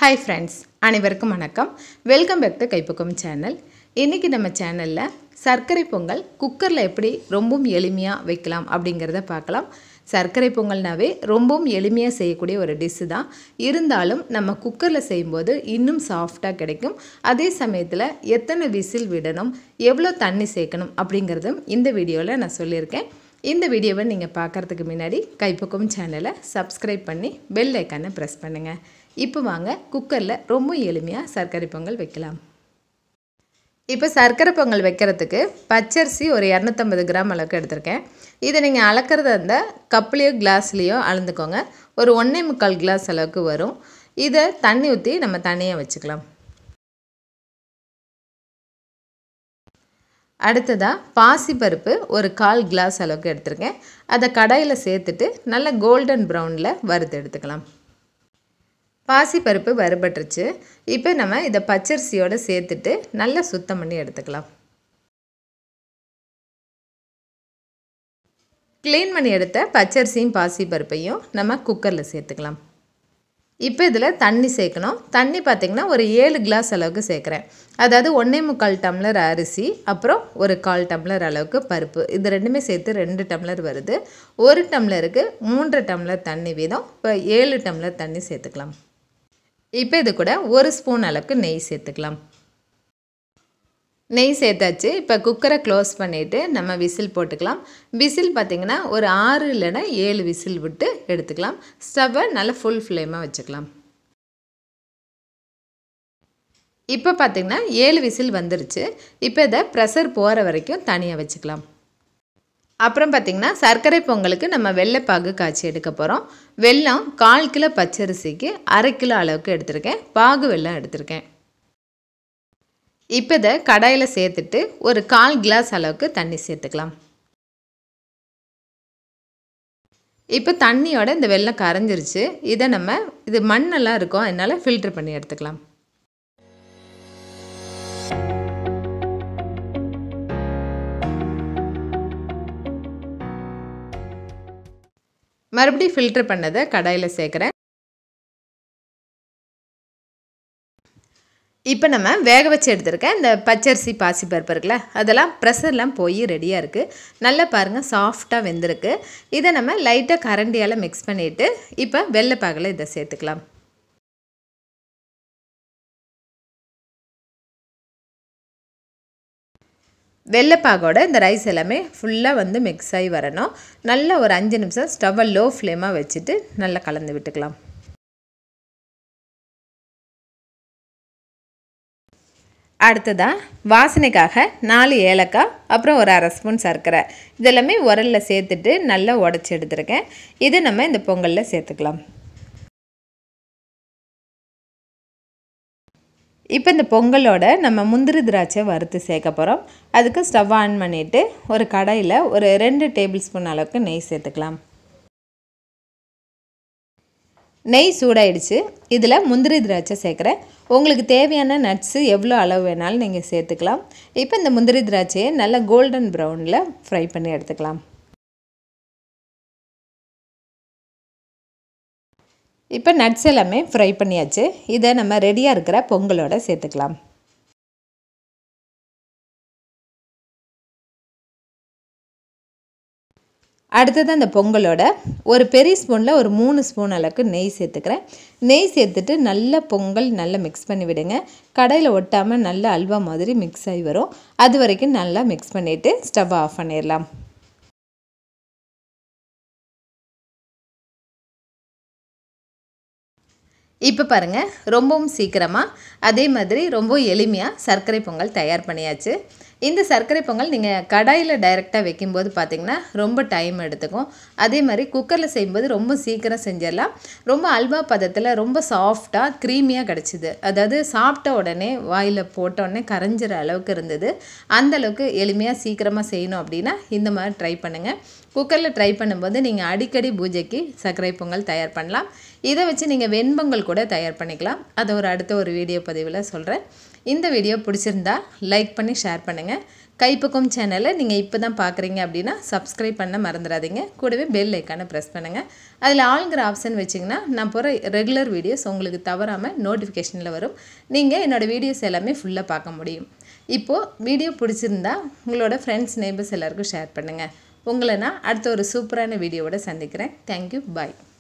hi friends அனைவருக்கும் வணக்கம் welcome back to கைப்பக்கம் சேனல் இன்றைக்கி நம்ம சேனலில் சர்க்கரை பொங்கல் குக்கரில் எப்படி ரொம்பவும் எளிமையாக வைக்கலாம் அப்படிங்கிறத பார்க்கலாம் சர்க்கரை பொங்கல்னாவே ரொம்பவும் எளிமையாக செய்யக்கூடிய ஒரு டிஷ்ஷு தான் இருந்தாலும் நம்ம குக்கரில் செய்யும்போது இன்னும் சாஃப்டாக கிடைக்கும் அதே சமயத்தில் எத்தனை விசில் விடணும் எவ்வளோ தண்ணி சேர்க்கணும் அப்படிங்கிறதும் இந்த வீடியோவில் நான் சொல்லியிருக்கேன் இந்த வீடியோவை நீங்கள் பார்க்குறதுக்கு முன்னாடி கைப்பக்கம் சேனலை சப்ஸ்கிரைப் பண்ணி பெல் ஐக்கானை ப்ரெஸ் பண்ணுங்கள் இப்போ வாங்க குக்கரில் ரொம்ப எளிமையாக சர்க்கரை பொங்கல் வைக்கலாம் இப்போ சர்க்கரை பொங்கல் வைக்கிறதுக்கு பச்சரிசி ஒரு இரநூத்தம்பது கிராம் அளவுக்கு எடுத்திருக்கேன் இதை நீங்கள் அளக்கிறதா இருந்தால் கப்லேயோ கிளாஸ்லேயோ அளந்துக்கோங்க ஒரு ஒன்றே முக்கால் கிளாஸ் அளவுக்கு வரும் இதை தண்ணி ஊற்றி நம்ம தனியாக வச்சுக்கலாம் அடுத்ததாக பாசிப்பருப்பு ஒரு கால் கிளாஸ் அளவுக்கு எடுத்திருக்கேன் அதை கடாயில் சேர்த்துட்டு நல்ல கோல்டன் ப்ரௌனில் வறுத்து எடுத்துக்கலாம் பாசிப்பருப்பு வறுபட்டுருச்சு இப்போ நம்ம இதை பச்சரிசியோடு சேர்த்துட்டு நல்லா சுத்தம் பண்ணி எடுத்துக்கலாம் க்ளீன் பண்ணி எடுத்த பச்சரிசியும் பாசிப்பருப்பையும் நம்ம குக்கரில் சேர்த்துக்கலாம் இப்போ இதில் தண்ணி சேர்க்கணும் தண்ணி பார்த்திங்கன்னா ஒரு ஏழு கிளாஸ் அளவுக்கு சேர்க்குறேன் அதாவது ஒன்றே முக்கால் டம்ளர் அரிசி அப்புறம் ஒரு கால் டம்ளர் அளவுக்கு பருப்பு இது ரெண்டுமே சேர்த்து ரெண்டு டம்ளர் வருது ஒரு டம்ளருக்கு மூன்று டம்ளர் தண்ணி வீதம் இப்போ ஏழு டம்ளர் தண்ணி சேர்த்துக்கலாம் இப்போ இது கூட ஒரு ஸ்பூன் அளவுக்கு நெய் சேர்த்துக்கலாம் நெய் சேர்த்தாச்சு இப்போ குக்கரை க்ளோஸ் பண்ணிவிட்டு நம்ம விசில் போட்டுக்கலாம் விசில் பார்த்திங்கன்னா ஒரு ஆறு இல்லைன்னா ஏழு விசில் விட்டு எடுத்துக்கலாம் ஸ்டவ்வை நல்லா ஃபுல் ஃப்ளேமாக வச்சுக்கலாம் இப்போ பார்த்திங்கன்னா ஏழு விசில் வந்துருச்சு இப்போ இதை ப்ரெஷர் போகிற வரைக்கும் தனியாக வச்சுக்கலாம் அப்புறம் பார்த்திங்கன்னா சர்க்கரை பொங்கலுக்கு நம்ம வெள்ளைப்பாகு காய்ச்சி எடுக்க போகிறோம் வெல்லம் கால் கிலோ பச்சரிசிக்கு அரை கிலோ அளவுக்கு எடுத்திருக்கேன் பாகு வெல்லம் எடுத்திருக்கேன் இப்போ இதை கடாயில் சேர்த்துட்டு ஒரு கால் கிளாஸ் அளவுக்கு தண்ணி சேர்த்துக்கலாம் இப்போ தண்ணியோட இந்த வெள்ளம் கரைஞ்சிருச்சு இதை நம்ம இது மண்ணெல்லாம் இருக்கும் அதனால் ஃபில்டர் பண்ணி எடுத்துக்கலாம் மறுபடியும் ஃபில்டர் பண்ணதை கடாயில் சேர்க்குறேன் இப்போ நம்ம வேக வச்சு எடுத்துருக்கேன் இந்த பச்சரிசி பாசி பருப்பு இருக்குல்ல அதெல்லாம் ப்ரெஷர்லாம் போய் ரெடியாக இருக்குது நல்லா பாருங்கள் சாஃப்டாக வெந்திருக்கு இதை நம்ம லைட்டாக கரண்டியால் மிக்ஸ் பண்ணிவிட்டு இப்போ வெள்ளைப்பாகில் இதை சேர்த்துக்கலாம் வெள்ளைப்பாகோட இந்த ரைஸ் எல்லாமே ஃபுல்லாக வந்து மிக்ஸ் ஆகி வரணும் நல்லா ஒரு அஞ்சு நிமிஷம் ஸ்டவ்வை லோ ஃப்ளேமாக வச்சுட்டு நல்லா கலந்து விட்டுக்கலாம் அடுத்ததாக வாசனைக்காக நாலு ஏலக்காய் அப்புறம் ஒரு அரை ஸ்பூன் சர்க்கரை இதெல்லாமே உரலில் சேர்த்துட்டு நல்லா உடச்சி எடுத்துருக்கேன் இதை நம்ம இந்த பொங்கலில் சேர்த்துக்கலாம் இப்போ இந்த பொங்கலோட நம்ம முந்திரி திராட்சை வறுத்து சேர்க்க போகிறோம் அதுக்கு ஸ்டவ் ஆன் பண்ணிவிட்டு ஒரு கடாயில் ஒரு ரெண்டு டேபிள் ஸ்பூன் அளவுக்கு நெய் சேர்த்துக்கலாம் நெய் சூடாயிடுச்சு இதில் முந்திரி திராட்சை சேர்க்குறேன் உங்களுக்கு தேவையான நட்ஸு எவ்வளோ அளவு வேணாலும் நீங்கள் சேர்த்துக்கலாம் இப்போ இந்த முந்திரி திராட்சையை நல்லா கோல்டன் ப்ரௌனில் ஃப்ரை பண்ணி எடுத்துக்கலாம் இப்போ நட்ஸ் எல்லாமே ஃப்ரை பண்ணியாச்சு இதை நம்ம ரெடியாக இருக்கிற பொங்கலோட சேர்த்துக்கலாம் அடுத்தது அந்த பொங்கலோட ஒரு பெரிய ஸ்பூனில் ஒரு மூணு ஸ்பூன் அளவுக்கு நெய் சேர்த்துக்கிறேன் நெய் சேர்த்துட்டு நல்ல பொங்கல் நல்லா மிக்ஸ் பண்ணி விடுங்க கடையில் ஒட்டாமல் நல்ல அல்வா மாதிரி மிக்ஸ் ஆகி வரும் அது வரைக்கும் நல்லா மிக்ஸ் பண்ணிவிட்டு ஸ்டவ் ஆஃப் பண்ணிடலாம் இப்போ பாருங்கள் ரொம்பவும் சீக்கிரமாக அதே மாதிரி ரொம்ப எளிமையாக சர்க்கரை பொங்கல் தயார் பண்ணியாச்சு இந்த சர்க்கரை பொங்கல் நீங்கள் கடாயில் டைரெக்டாக வைக்கும்போது பார்த்திங்கன்னா ரொம்ப டைம் எடுத்துக்கும் அதே மாதிரி குக்கரில் செய்யும்போது ரொம்ப சீக்கிரம் செஞ்சிடலாம் ரொம்ப அல்வா பதத்தில் ரொம்ப சாஃப்டாக க்ரீமியாக கிடச்சிது அதாவது சாப்பிட்ட உடனே வாயில் போட்ட உடனே கரைஞ்சிற அளவுக்கு இருந்தது அந்த அளவுக்கு எளிமையாக சீக்கிரமாக செய்யணும் அப்படின்னா இந்த மாதிரி ட்ரை பண்ணுங்கள் குக்கரில் ட்ரை பண்ணும்போது நீங்கள் அடிக்கடி பூஜைக்கு சர்க்கரை பொங்கல் தயார் பண்ணலாம் இதை வச்சு நீங்கள் வெண்பொங்கல் கூட தயார் பண்ணிக்கலாம் அதை ஒரு அடுத்த ஒரு வீடியோ பதிவில் சொல்கிறேன் இந்த வீடியோ பிடிச்சிருந்தா லைக் பண்ணி ஷேர் பண்ணுங்கள் கைப்பக்கம் சேனலை நீங்கள் இப்போ தான் பார்க்குறீங்க அப்படின்னா சப்ஸ்கிரைப் பண்ண மறந்துடாதீங்க கூடவே பெல் ஐக்கானை ப்ரெஸ் பண்ணுங்கள் அதில் ஆளுங்கிற ஆப்ஷன் வச்சிங்கன்னா நான் போகிற ரெகுலர் வீடியோஸ் உங்களுக்கு தவறாமல் நோட்டிஃபிகேஷனில் வரும் நீங்கள் என்னோடய வீடியோஸ் எல்லாமே ஃபுல்லாக பார்க்க முடியும் இப்போது வீடியோ பிடிச்சிருந்தா உங்களோட ஃப்ரெண்ட்ஸ் நெய்பர்ஸ் எல்லாருக்கும் ஷேர் பண்ணுங்கள் உங்களை நான் அடுத்த ஒரு சூப்பரான வீடியோவோட சந்திக்கிறேன் தேங்க்யூ பாய்